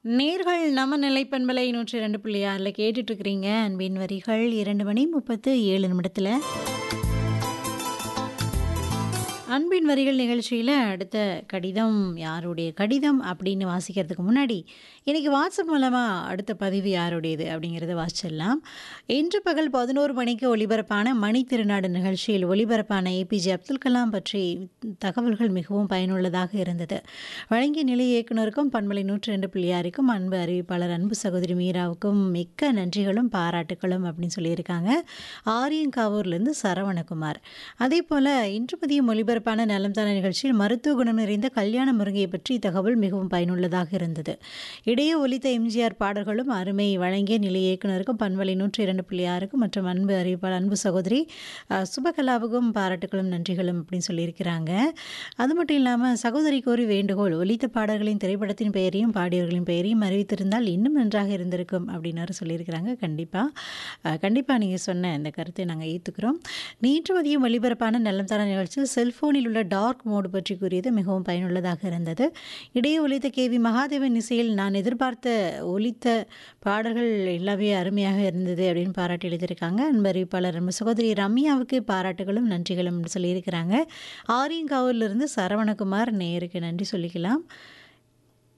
நேர்கள் நம்ம நிலைப்பண்பலை நூற்றி ரெண்டு புள்ளி ஆறில் கேட்டுட்ருக்கிறீங்க அன்பின் வரிகள் இரண்டு மணி முப்பத்து ஏழு நிமிடத்தில் அன்பின் வரிகள் நிகழ்ச்சியில் அடுத்த கடிதம் யாருடைய கடிதம் அப்படின்னு வாசிக்கிறதுக்கு முன்னாடி இன்றைக்கி வாட்ஸ்அப் மூலமாக அடுத்த பதிவு யாருடையது அப்படிங்கிறத வாசிச்சிடலாம் இன்று பகல் பதினோரு மணிக்கு ஒளிபரப்பான மணி திருநாடு நிகழ்ச்சியில் ஒளிபரப்பான ஏபிஜே அப்துல் கலாம் பற்றி தகவல்கள் மிகவும் பயனுள்ளதாக இருந்தது வழங்கிய நிலை இயக்குனருக்கும் பண்பலை நூற்றி ரெண்டு பிள்ளையாருக்கும் அன்பு அறிவிப்பாளர் அன்பு சகோதரி மீராவுக்கும் மிக்க நன்றிகளும் பாராட்டுகளும் அப்படின்னு சொல்லியிருக்காங்க ஆரியங்காவூர்லேருந்து சரவணகுமார் அதே போல் இன்று மதியம் ஒளிபரப்பான நலம் தான நிகழ்ச்சியில் மருத்துவ குணம் நிறைந்த கல்யாண முருங்கையை பற்றி தகவல் மிகவும் பயனுள்ளதாக இருந்தது இடையே ஒலித்த எம்ஜிஆர் பாடல்களும் அருமை வழங்கிய நிலை இயக்குனருக்கும் பண்பலை நூற்றி இரண்டு புள்ளியாருக்கும் மற்றும் அன்பு அறிவிப்பாளர் அன்பு சகோதரி அஹ், சுபகலாவுக்கும் பாராட்டுகளும் நன்றிகளும் அப்படின்னு சொல்லியிருக்கிறாங்க அது மட்டும் இல்லாமல் சகோதரி கோரி வேண்டுகோள் ஒலித்த பாடல்களின் திரைப்படத்தின் பெயரையும் பாடியவர்களின் பெயரையும் அறிவித்திருந்தால் இன்னும் நன்றாக இருந்திருக்கும் அப்படின்னு சொல்லியிருக்கிறாங்க கண்டிப்பாக கண்டிப்பாக நீங்கள் சொன்ன இந்த கருத்தை நாங்கள் ஏற்றுக்கிறோம் நேற்று மதியம் ஒளிபரப்பான நலம் தர நிகழ்ச்சியில் செல்போனில் உள்ள டார்க் மோடு பற்றி கூறியது மிகவும் பயனுள்ளதாக இருந்தது இடையே ஒலித்த கே வி மகாதேவன் இசையில் நான் எதிர்பார்த்த ஒலித்த பாடல்கள் எல்லாமே அருமையாக இருந்தது அப்படின்னு பாராட்டி எழுதியிருக்காங்க அன்பறிவிப்பாளர் நம்ம சகோதரி ரம்யாவுக்கு பாராட்டுகளும் நன்றிகளும் சொல்லியிருக்கிறாங்க ஆரியங்காவூர்லேருந்து சரவணகுமார் நேருக்கு நன்றி சொல்லிக்கலாம்